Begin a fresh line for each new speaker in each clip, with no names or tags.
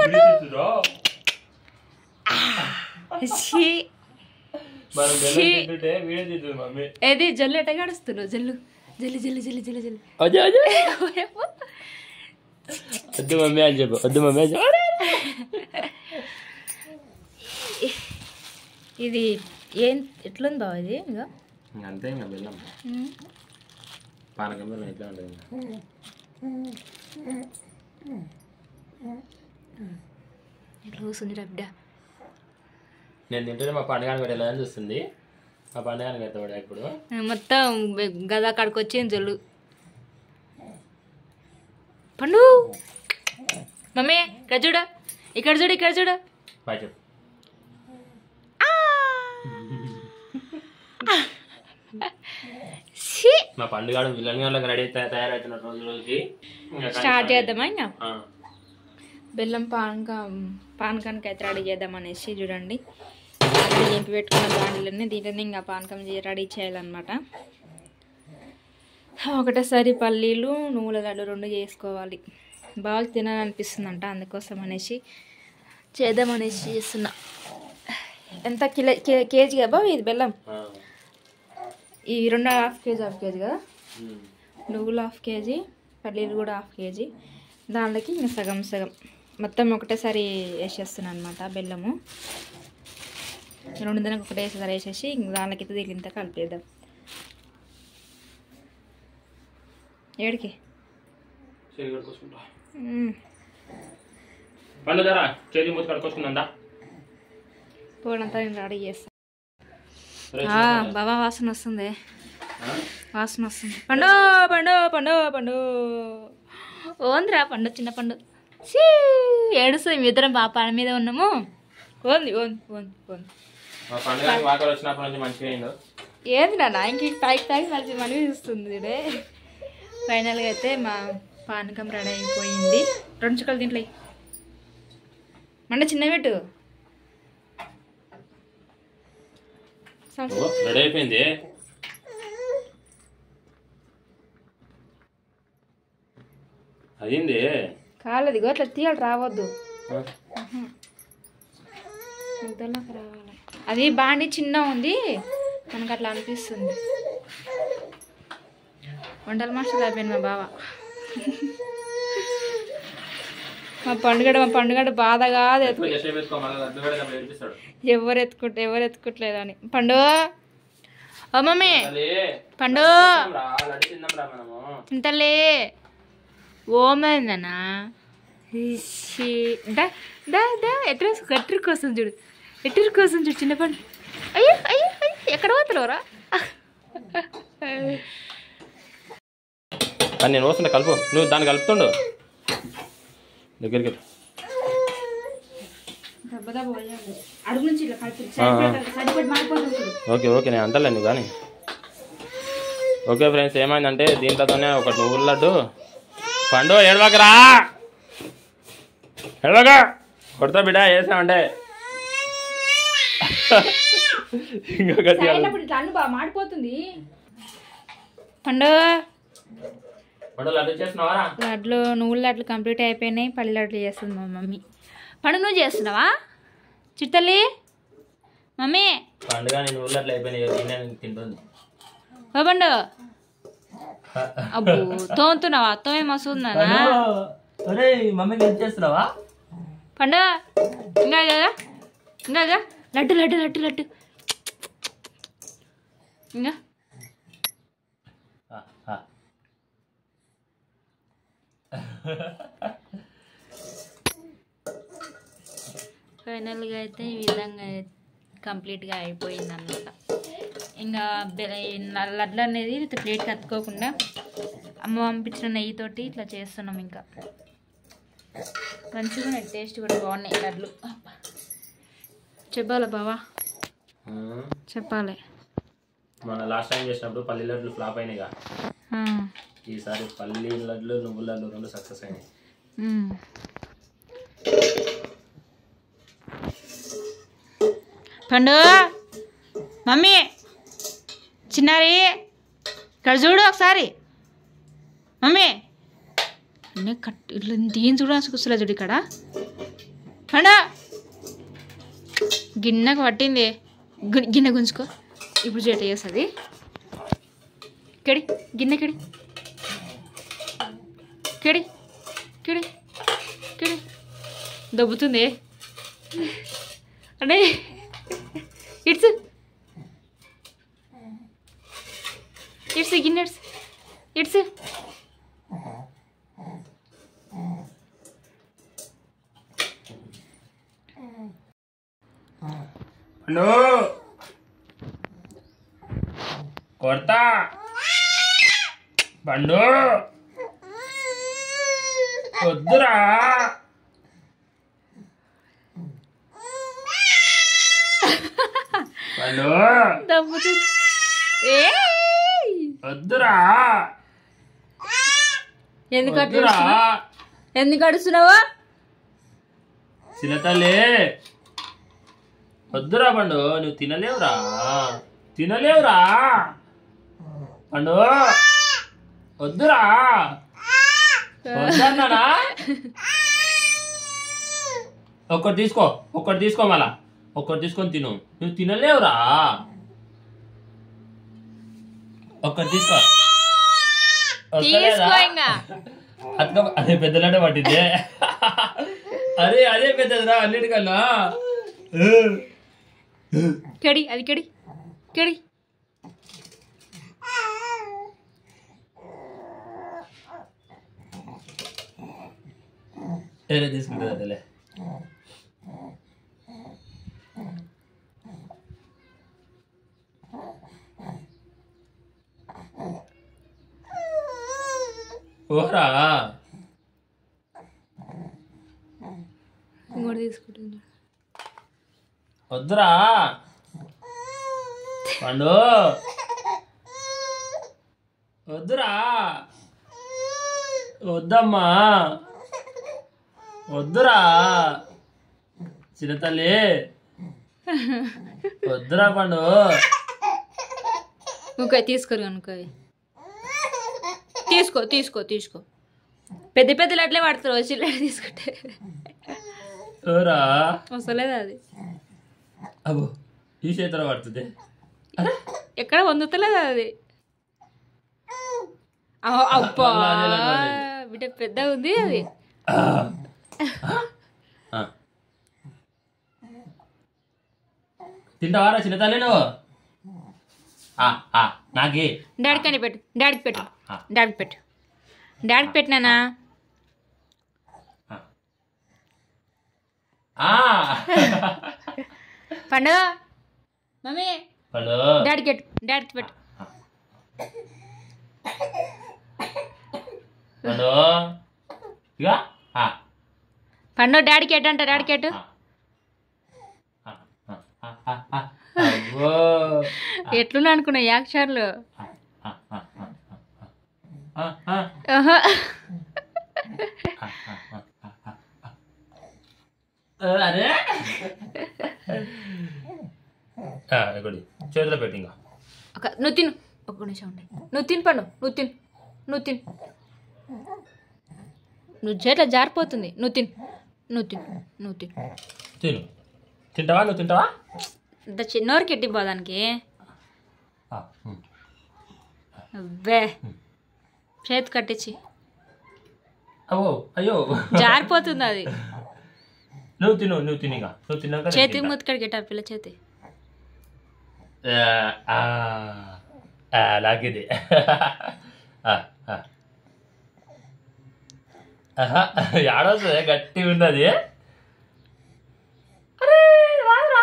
పండు ఛీ.
మనం బెల్లం
ఛీ.
తింటుంటే వీడియో తీస్తుంది మమ్మీ
ఏది జల్లు ఎట్ట గడుస్తున్నావు జల్లు జల్లు జల్లు జల్లు జల్లు జల్లు
అదే అదే వద్దు మమ్మీ అని చెప్పు వద్దు మమ్మీ అని చెప్పు
ఇది ఏం ఎట్లుంది బావ ఇది ఇంకా
ఇంకా అంతే ఇంకా బెల్లం పానకం బెల్లం ఎట్లా ఉంటుంది ఇంకా.
ఎట్లా కూర్చుంది రా బిడ్డ
నేను తింటుంటే మా పండుగ పెట్టాలని చూస్తుంది మా పండుగ పెడతాడు ఇప్పుడు
మొత్తం గదా కాడికి వచ్చింది జల్లు పండు మమ్మీ ఇక్కడ చూడ ఇక్కడ చూడు ఇక్కడ చూడు
బాయ్ చెప్పు
ఛీ!
మా పండుగ విలన్ గాళ్ళకి రెడీ తయారవుతున్న రోజు రోజుకి ఇంకా
స్టార్ట్ చేద్దామా ఇంకా
ఆ.
బెల్లం పానకం పానకానికి అయితే రెడీ చేద్దాం అనేసి చూడండి ఆల్రెడీ ఎంపి పెట్టుకున్న బాండ్లన్నీ దీంట్లోనే ఇంకా పానకం చే- రెడీ చేయాలన్నమాట ఒకటేసారి పల్లీలు నువ్వుల లడ్డు రెండు చేసుకోవాలి బాగా తినాలనిపిస్తుందంట అందుకోసం అనేసి చేద్దాం అనేసి చేస్తున్నా ఎంత కిలో కే- కేజీ కదా బాబు ఇది బెల్లం
ఆ.
ఈ రెండు హాఫ్ కేజీ హాఫ్ కేజీ కదా
ఉమ్.
నువ్వులు హాఫ్ కేజీ పల్లీలు కూడా హాఫ్ కేజీ దాంట్లోకి ఇంకా సగం సగం మొత్తం ఒకటేసారి వేసేస్తున్నాను అనమాట బెల్లము రెండు దినకు ఒకటేసారి వేసేసి ఇంక దాంట్లోకి అయితే దీనికి కలిపేద్దాం ఏడికి
చేయి కడుక్కొచ్చుకుంటా
మ్మ్.
పండు ధర చేతి మూతి కడుక్కొచ్చుకుందా
పోనంతా నేను రెడీ చేస్తాను బాబా వాసన వస్తుంది వాసన వస్తుంది పండు పండు పండు పండు ఓందిరా పండు చిన్న పండు ఛీ, ఏడుస్తుంది మీ ఇద్దరం పాప మీద ఉన్నాము ఓంది ఓంది ఓంది ఓంది
మా పండుగ వాకలు వచ్చినప్పటి నుంచి మంచిగా అయిందో
ఏంది నాన్న ఇంక తాగి తాగి మళ్ళీ మళ్ళీ చూస్తుంది ఇడే ఫైనల్గా అయితే మా పానకం రెడీ అయిపోయింది రెండు చుక్కలు దీంట్లో ఎయ్. మండ చిన్న పెట్టు చాలు.
రెడీ అయిపోయింది అయింది
కాలేదు ఇగో అట్లా తీయాలి రావద్దు
ఆ.
ముద్దలోకి రావాలి అది బాండి చిన్న ఉంది మనకు అట్లా అనిపిస్తుంది వంటల మాస్టర్ అయిపోయింది మా బావ మా పండుగ మా పండుగ బాధ కాదు ఎత్తు-
ఇప్పుడు జస్ట్ వేసుకో మళ్ళీ లడ్డు పెడతాం ఏడిపిస్తాడు
ఎవరు ఎత్తుకుంటే ఎవరు ఎత్తుకోవట్లేదు అని పండు ఓ మమ్మీ
తల్లి,
పండు
తిందాం రా లడ్డు తిందాం రా మనము
ఇంతలే ఓమైందనా దా దా దా ఎట్ర ఎట్ర కోసం చూడు ఎట్ర కోసం చూడు చిన్న పండు అయ్యో అయ్యో అయ్యో ఎక్కడ పోతున్నావురా
కానీ నేను వస్తున్నా కలుపు నువ్వు దాన్ని కలుపుతుండు దగ్గరికి రా.
అడుగు నుంచి ఇలా కలిపి
ఆ, ఆ.
సరిపడి మారిపోతుంది చూడు
ఓకే ఓకే నేను అంటలే నువ్వు కానీ ఓకే ఫ్రెండ్స్ ఏమైందంటే దీంట్లోనే ఒక నువ్వుల లడ్డు పండు ఏడవకరా ఏడవక కొడతా బిడ్డ వేసామంటే ఇంకొక
అయినప్పుడు ఇట్లా అన్ను బాగా మాడిపోతుంది పండు
పండు లడ్డు చేస్తున్నావా
లడ్లు నువ్వుల లడ్లు కంప్లీట్ అయిపోయినాయి పల్లి లడ్లు చేస్తుంది మా మమ్మీ పండు నువ్వు చేస్తున్నావా చిట్టల్లి మమ్మీ
పండుగ నేను నువ్వుల లడ్లు అయిపోయినాయి నేనే తింటుంది
ఓ పండు అబ్బో తోముతున్నావా తోమే మస్తుందనా
అరే మమ్మీ ఏం చేస్తున్నావా
పండు ఇంకా కదా ఇంకా కదా లడ్డు లడ్డు లడ్డు లడ్డు ఇంకా ఫైనల్గా అయితే ఈ విధంగా కంప్లీట్గా అయిపోయింది అనమాట ఇంకా బె- ఈ న- లడ్లు అనేది ఇట్లా ప్లేట్కి అతుక్కోకుండా అమ్మ పంపించిన నెయ్యితోటి ఇట్లా చేస్తున్నాం ఇంకా మంచిగా ఉన్నాయి టేస్ట్ కూడా బాగున్నాయి లడ్లు అబ్బా. చెప్పాలా బావా చెప్పాలి
మన లాస్ట్ టైం చేసినప్పుడు పల్లి లడ్లు ఫ్లాప్ అయినాయిగా
ఆ,
ఈసారి పల్లి లడ్లు నువ్వుల లడ్లు రెండు సక్సెస్ అయినాయి
ఉమ్. పండు మమ్మీ చిన్నారి ఇక్కడ చూడు ఒకసారి మమ్మీ అన్నీ కట్ ఇట్లా దీని చూడ చూస్తలే చూడు ఇక్కడ పండు గిన్నెకు పట్టింది గు- గిన్నె గుంజుకో ఇప్పుడు చేట చేస్తుంది కెడి గిన్నె కెడి కెడి కెడి కెడి దబ్బుతుంది అంటే ఇట్స్ ఇట్స్ గిన్నె ఇట్స్ ఇట్స్
పండు కొడతా పండు వద్దురా పండు
దబ్బుతుంది ఏ
వద్దురా
ఎందుకు అట్లా
వద్దురా
అరుస్తున్నావ్? ఎందుకు అడుస్తున్నావా
చిన్నతల్లి వద్దురా పండు నువ్వు తినలేవురా తినలేవురా పండు వద్దురా వద్దన్నానా ఒక్కటి తీసుకో ఒక్కటి తీసుకో మళ్ళా ఒక్కటి తీసుకొని తిను నువ్వు తినలేవురా ఒక్కటి తీసుకో వస్తలేదా?
తీసుకో ఇంకా
అట్లా అదే పెద్దలాట పట్టిందే అరే అదే పెద్దదిరా అన్నిటికన్నా
కెడి అది కెడి కెడి
వేరే తీసుకుంటుంది అదేలే ఓరా
ఇంకోటి తీసుకుంటుంది
వద్దురా పండు వద్దురా వద్దమ్మా వద్దురా చిన్నతల్లి వద్దురా పండు
ఇంకో తీసుకోరు అనుకో తీసుకో తీసుకో తీసుకో పెద్ద పెద్దలు అట్లే పడతారు చిల్లర తీసుకుంటే
ఓరా
వస్తలేదు అది
అబ్బో ఈ చేతిలో పడుతుంది
ఎక్కడ వందుతలేదు అది అవ్- అబ్బా బిడ్డ పెద్ద ఉంది అది
ఆ. ఆ. తింటావారా చిన్నతల్లి నువ్వు ఆ, ఆ, నాకి
డాడీ కానీ పెట్టు డాడీకి పెట్టు
ఆ.
డాడీకి పెట్టు డాడీకి పెట్టినానా
ఆ.
పండుగ మమ్మీ
పండు
డాడీకి పెట్టు డాడీకి పెట్టు
పండు ఇక ఆ.
పండు డాడీకి ఎట్టంట డాడీకి ఎట్టు
ఆ. ఆ, ఆ, ఆ, ఆ. అబ్బో
ఎట్లున్నా అనుకున్నా యాక్షర్లు
ఆ, ఆ, ఆ, ఆ, ఆ, ఆ.
ఆహా.
అరే ఒకటి చేతిలో పెట్టి ఇంకా
ఒక నువ్వు తిను ఒక నిమిషం ఉండి నువ్వు తిను పండు నువ్వు తిను నువ్వు తిను నువ్వు చేతిలో జారిపోతుంది నువ్వు తిను నువ్వు తిను నువ్వు తిను
తిను తింటావా నువ్వు తింటావా
ఇంత చిన్నోరికి ఎట్టి పోదానికి
ఆ, ఉమ్.
అబ్బే చేతి కట్టించి
అవో అయ్యో
జారిపోతుంది అది
నువ్వు తిను నువ్వు తినిగా నువ్వు తిన్నాక నేను
చేతి
తింటా.
ముతికడికి ఎట్టా పిల్ల చేతి
ఆ, ఆ, ఆ, లాగిది ఆ, ఆ. ఆహా, ఏడొస్తుంది గట్టి ఉన్నది అరే, రాదురా.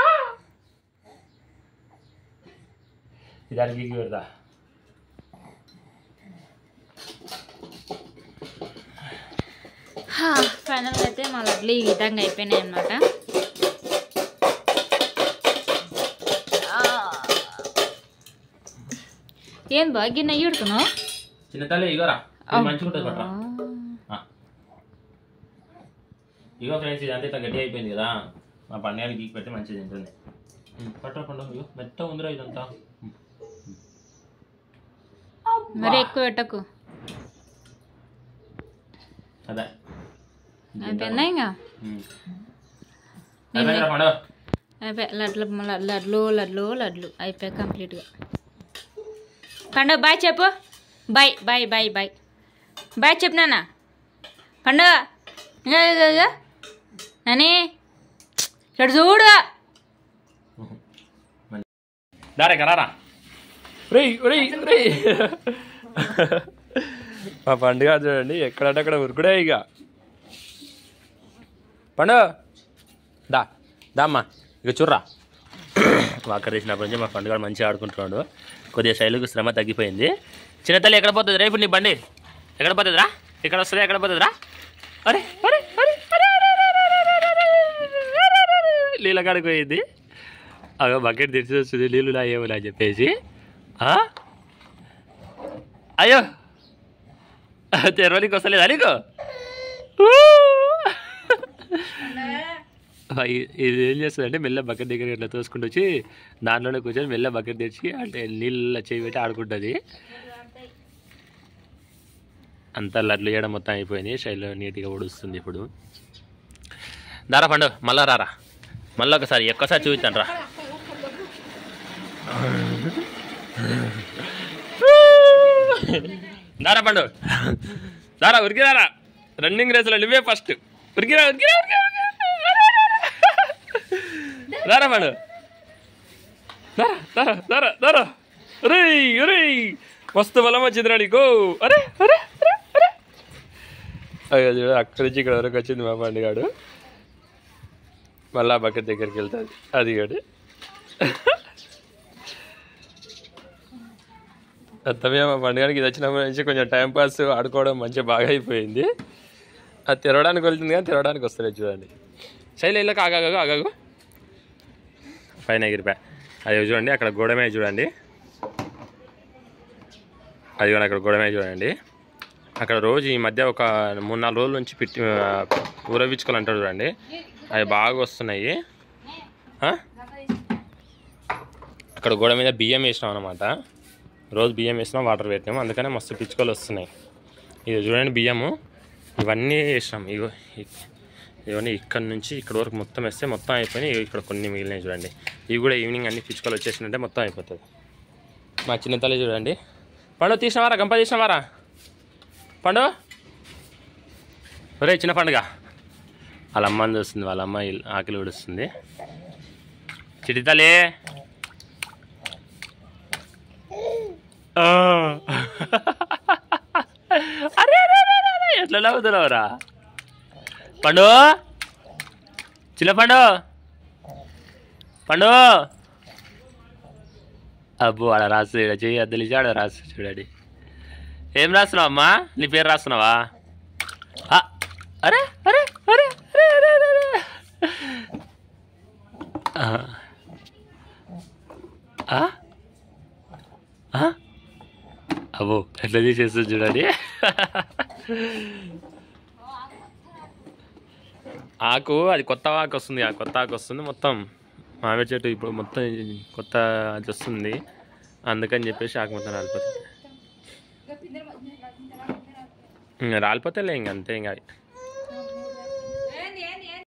ఇదానికి గీకి పెడతా
ఫైనల్గా అయితే మా లడ్లు ఈ విధంగా అయిపోయినాయి అనమాట ఏం బా గిన్నె ఇడుకున్నావు
చిన్న తల్లి ఇగోరా ఇది మంచిగా ఉంటుంది పట్రా ఆ. ఇగో ఫ్రెండ్స్ ఇదంతా ఇట్లా గట్టి అయిపోయింది కదా మా పండుగని గీకి పెడితే మంచిగా తింటుంది ఉమ్, పట్రా పండు ఇగో మెత్త ఉందిరా ఇదంతా ఉమ్.
మరి ఎక్కువ పెట్టకు
అదే
అయిపోయిందా ఇంకా
ఉమ్. అయిపోయిందా పండు
అయిపోయి లడ్లు ల- లడ్లు లడ్లు లడ్లు అయిపోయాయి కంప్లీట్గా పండు బాయ్ చెప్పు bye bye bye bye bye చెప్పు నాన్న పండు ఇంకా ఇదిగో, ఇదిగో. నాని ఇక్కడ చూడు
దారే కరారా రేయ్ రేయ్ రేయ్ మా పండుగ చూడండి ఎక్కడంటే అక్కడ ఉరుకుడే ఇక పండు దా దామ్మా ఇక చూర్రా వాకర్ వేసినప్పటి నుంచి మా పండుగ మంచిగా ఆడుకుంటున్నాడు కొద్దిగా శైలికి శ్రమ తగ్గిపోయింది చిన్న తల్లి ఎక్కడ పోతుంది రేపు నీ బండి ఎక్కడ పోతుందిరా ఎక్కడ వస్తుంది ఎక్కడ పోతుందిరా అరే అరే అరే అరే అరే, అరే, అరే, అరే, అరే, అరే, అరే, అరే, అరే, నీళ్ళ కాడికి పోయింది అగో బకెట్ తెచ్చి వస్తుంది నీళ్ళు లాయేమో అని చెప్పేసి ఆ? అయ్యో తెరవనికి వస్తలేదా నీకు ఊ! ఆ, ఇ- ఇది ఏం చేస్తుంది అంటే మెల్ల బకెట్ దగ్గర ఇట్లా తోసుకుంటూ వచ్చి దాంట్లోనే కూర్చొని మెల్ల బకెట్ తెచ్చి అంటే నీళ్ళ చేయి పెట్టి ఆడుకుంటుంది అంతా లడ్లు చేయడం మొత్తం అయిపోయింది శైలి నీట్గా ఉడుస్తుంది ఇప్పుడు దారా పండు మళ్ళా రారా మళ్ళీ ఒకసారి ఒక్కసారి చూపిస్తాను రా దారా పండు దారా ఉరికిరారా రన్నింగ్ రేసులో నువ్వే ఫస్ట్ ఉరికిరా ఉరికిరా ఉరికిరా, ఉరికిరా. దారా పండు దారా దారా దారా దారా అరే అరే మస్తు బలం వచ్చింది రా నీకు అరే అరే అరే అరే అయ్యో చూడు అక్కడి నుంచి ఇక్కడ వరకు వచ్చింది మా పండుగాడు మళ్ళా బకెట్ దగ్గరికి వెళ్తుంది అది కూడా అత్తమే మా పండుగకి ఇది వచ్చినప్పటి నుంచి కొంచెం టైం పాస్ ఆడుకోవడం మంచిగా బాగా అయిపోయింది అది తెరవడానికి వెళ్తుంది కానీ తెరవడానికి వస్తలేదు చూడండి శైలి ఇళ్ళకి ఆగాగు ఆగాగు పైన ఎగిరిపా అది చూడండి అక్కడ గోడ మీద చూడండి అది కూడా అక్కడ గోడ మీద చూడండి అక్కడ రోజు ఈ మధ్య ఒక మూడు నాలుగు రోజుల నుంచి పిట్టి ఊరవిచ్చుకోవాలి అంటారు చూడండి అవి బాగా వస్తున్నాయి ఆ? అక్కడ గోడ మీద బియ్యం వేసినాం అనమాట రోజు బియ్యం వేసినాం వాటర్ పెట్టినాం అందుకనే మస్తు పిచ్చుకలు వస్తున్నాయి ఇది చూడండి బియ్యము ఇవన్నీ వేసినాం ఇగో ఇ- ఇవన్నీ ఇక్కడ నుంచి ఇక్కడ వరకు మొత్తం వేస్తే మొత్తం అయిపోయినాయి ఇగో ఇక్కడ కొన్ని మిగిలినాయి చూడండి ఇవి కూడా ఈవినింగ్ అన్ని పిచ్చుకలు వచ్చేసినట్టే మొత్తం అయిపోతుంది మా చిన్న తల్లి చూడండి పండు తీసినవారా గంప తీసినవారా పండు ఒరే చిన్న పండుగ వాళ్ళ అమ్మని చూస్తుంది వాళ్ళ అమ్మ ఇల్- ఆకలి ఉడుస్తుంది చిటి తల్లి ఆ. అరే అరే అరే, అరే, అరే, ఎట్లా నవ్వుతున్నావురా పండు చిన్న పండు పండు అబ్బో ఆడ రాసు ఈడ చెయ్యి అద్దలిచి ఆడ రాసు చూడండి ఏం రాస్తున్నావు అమ్మా నీ పేరు రాస్తున్నావా ఆ, అరే అరే అరే అరే అరే అరే అరే ఆ. ఆ? ఆ? అబ్బో ఎట్లా తీసేస్తుంది చూడండి ఆకు అది కొత్త ఆకు వస్తుంది ఆ కొత్త ఆకు వస్తుంది మొత్తం మామిడి చెట్టు ఇప్పుడు మొత్తం కొత్త అది వస్తుంది అందుకని చెప్పేసి ఆకు మొత్తం రాలిపోతుంది ఇంకా రాలిపోతే ఇంక అంతే ఇంకా